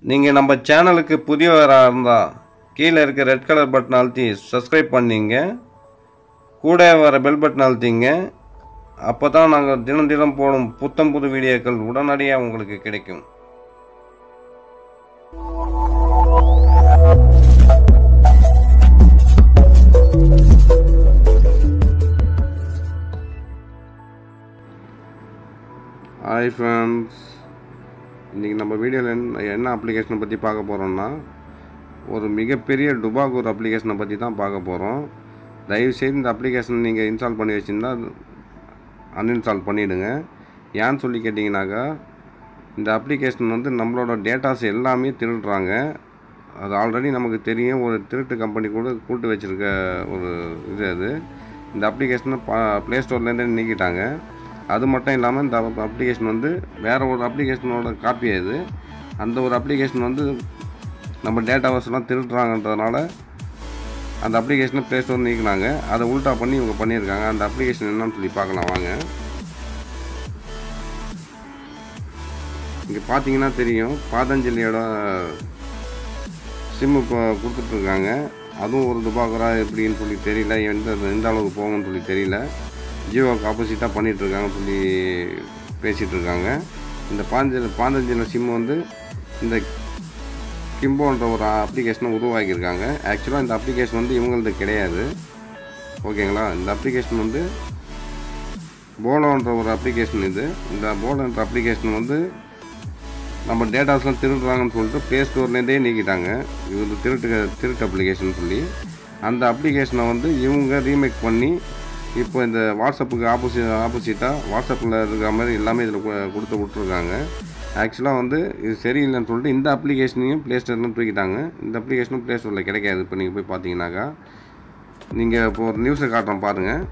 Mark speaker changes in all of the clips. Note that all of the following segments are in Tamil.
Speaker 1: நீங்கள் நம்ம சேனலுக்கு புதியவராக இருந்தால் கீழே இருக்க ரெட் கலர் பட்டன் அழுத்தி சப்ஸ்கிரைப் பண்ணிங்க கூட வர பெல் பட்டன் அழுத்திங்க அப்போ தான் நாங்கள் தினம் தினம் போடும் புத்தம் புது வீடியோக்கள் உடனடியாக உங்களுக்கு கிடைக்கும் ஹாய் ஃப்ரெண்ட்ஸ் இன்றைக்கி நம்ம வீடியோவில் என்ன என்ன அப்ளிகேஷனை பற்றி பார்க்க போகிறோம்னா ஒரு மிகப்பெரிய டுபாகூர் அப்ளிகேஷனை பற்றி தான் பார்க்க போகிறோம் தயவுசெய்து இந்த அப்ளிகேஷன் நீங்கள் இன்ஸ்டால் பண்ணி வச்சுருந்தா அன்இன்ஸ்டால் பண்ணிவிடுங்க ஏன்னு சொல்லி கேட்டிங்கனாக்கா இந்த அப்ளிகேஷன் வந்து நம்மளோட டேட்டாஸ் எல்லாமே திருடுறாங்க அது ஆல்ரெடி நமக்கு தெரியும் ஒரு திருட்டு கம்பெனி கூட கூட்டு வச்சுருக்க ஒரு இது அது இந்த அப்ளிகேஷனை பா ப்ளே ஸ்டோர்லேருந்தே நீக்கிட்டாங்க அது மட்டும் இல்லாமல் இந்த அப்ளிகேஷன் வந்து வேறு ஒரு அப்ளிகேஷனோட காப்பி அது அந்த ஒரு அப்ளிகேஷன் வந்து நம்ம டேட்டாவஸ் எல்லாம் திருடுறாங்கன்றதுனால அந்த அப்ளிகேஷனை ப்ளே ஸ்டோர் நீக்கினாங்க அதை உல்ட்டா பண்ணி இவங்க பண்ணியிருக்காங்க அந்த அப்ளிகேஷன் என்னன்னு சொல்லி பார்க்கலாம் வாங்க இங்கே பார்த்தீங்கன்னா தெரியும் பாதஞ்சலியோட சிம்மு இப்போ கொடுத்துட்ருக்காங்க அதுவும் ஒரு துபாகரா எப்படின்னு சொல்லி தெரியல எந்த எந்த அளவுக்கு போகும்னு சொல்லி தெரியல ஜியோவுக்கு ஆப்போசிட்டாக பண்ணிகிட்ருக்காங்கன்னு சொல்லி பேசிகிட்டு இருக்காங்க இந்த பாஞ்சல் பாதஞ்சலி சிம்மு வந்து இந்த கிம்போன்ற ஒரு அப்ளிகேஷனை உருவாக்கியிருக்காங்க ஆக்சுவலாக இந்த அப்ளிகேஷன் வந்து இவங்களது கிடையாது ஓகேங்களா இந்த அப்ளிகேஷன் வந்து போலோன்ற ஒரு அப்ளிகேஷன் இது இந்த போலோன்ற அப்ளிகேஷன் வந்து நம்ம டேட்டாஸ்லாம் திருடுறாங்கன்னு சொல்லிட்டு ப்ளே ஸ்டோர்லேருந்தே நீக்கிட்டாங்க இது வந்து திருட்டு திருட்டு அப்ளிகேஷன் சொல்லி அந்த அப்ளிகேஷனை வந்து இவங்க ரீமேக் பண்ணி இப்போ இந்த வாட்ஸ்அப்புக்கு ஆப்போசிட் ஆப்போசிட்டாக வாட்ஸ்அப்பில் இருக்கிற மாதிரி எல்லாமே இதில் கொடுத்து விட்ருக்காங்க ஆக்சுவலாக வந்து இது சரியில்லைன்னு சொல்லிட்டு இந்த அப்ளிகேஷனையும் ப்ளே ஸ்டோர்லேருந்து தூக்கிட்டாங்க இந்த அப்ளிகேஷனும் ப்ளே ஸ்டோரில் கிடைக்காது இப்போ நீங்கள் போய் பார்த்தீங்கன்னாக்கா நீங்கள் இப்போ ஒரு நியூஸை காட்டுறோம் பாருங்கள்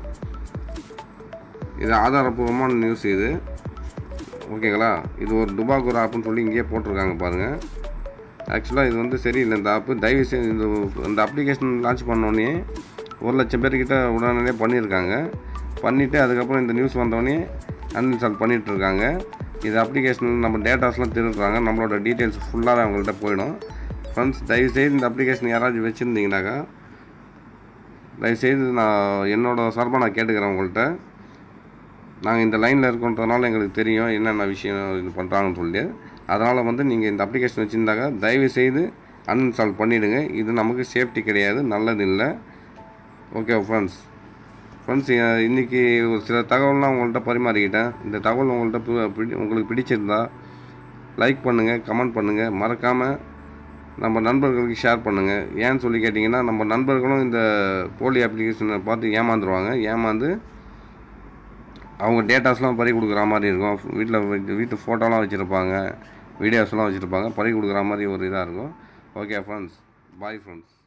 Speaker 1: இது ஆதாரப்பூர்வமான நியூஸ் இது ஓகேங்களா இது ஒரு டுபாகூர் ஆப்புன்னு சொல்லி இங்கேயே போட்டிருக்காங்க பாருங்கள் ஆக்சுவலாக இது வந்து சரியில்லை இந்த ஆப்பு தயவு செய்து இந்த இந்த அப்ளிகேஷன் லான்ச் பண்ணோடனே ஒரு லட்சம் பேர்கிட்ட உடனடியே பண்ணியிருக்காங்க பண்ணிவிட்டு அதுக்கப்புறம் இந்த நியூஸ் வந்தோடனே அன்இன்ஸ்டால் பண்ணிகிட்டு இருக்காங்க இது அப்ளிகேஷன் நம்ம டேட்டாஸ்லாம் திருடுறாங்க நம்மளோட டீட்டெயில்ஸ் ஃபுல்லாக அவங்கள்ட்ட போயிடும் ஃப்ரெண்ட்ஸ் தயவுசெய்து இந்த அப்ளிகேஷன் யாராச்சும் வச்சுருந்தீங்கனாக்கா தயவுசெய்து நான் என்னோடய சார்பாக நான் கேட்டுக்கிறேன் உங்கள்கிட்ட நாங்கள் இந்த லைனில் இருக்கோன்றதுனால எங்களுக்கு தெரியும் என்னென்ன விஷயம் இது பண்ணுறாங்கன்னு சொல்லி அதனால் வந்து நீங்கள் இந்த அப்ளிகேஷன் வச்சுருந்தாக்கா தயவு செய்து அன்இன்ஸ்டால் பண்ணிவிடுங்க இது நமக்கு சேஃப்டி கிடையாது நல்லது இல்லை ஓகே ஃப்ரெண்ட்ஸ் ஃப்ரெண்ட்ஸ் இன்றைக்கி ஒரு சில தகவல்லாம் உங்கள்கிட்ட பரிமாறிக்கிட்டேன் இந்த தகவல் உங்கள்கிட்ட பி- பிடி உங்களுக்கு பிடிச்சிருந்தா லைக் பண்ணுங்கள் கமெண்ட் பண்ணுங்கள் மறக்காமல் நம்ம நண்பர்களுக்கு ஷேர் பண்ணுங்கள் ஏன்னு சொல்லி கேட்டிங்கன்னா நம்ம நண்பர்களும் இந்த போலி அப்ளிகேஷனை பார்த்து ஏமாந்துருவாங்க ஏமாந்து அவங்க டேட்டாஸ்லாம் பறி கொடுக்குற மாதிரி இருக்கும் வீட்டில் வீட்டு ஃபோட்டோலாம் வச்சுருப்பாங்க வீடியோஸ்லாம் வச்சுருப்பாங்க பறி கொடுக்குற மாதிரி ஒரு இதாக இருக்கும் ஓகே ஃப்ரெண்ட்ஸ் பாய் ஃப்ரெண்ட்ஸ்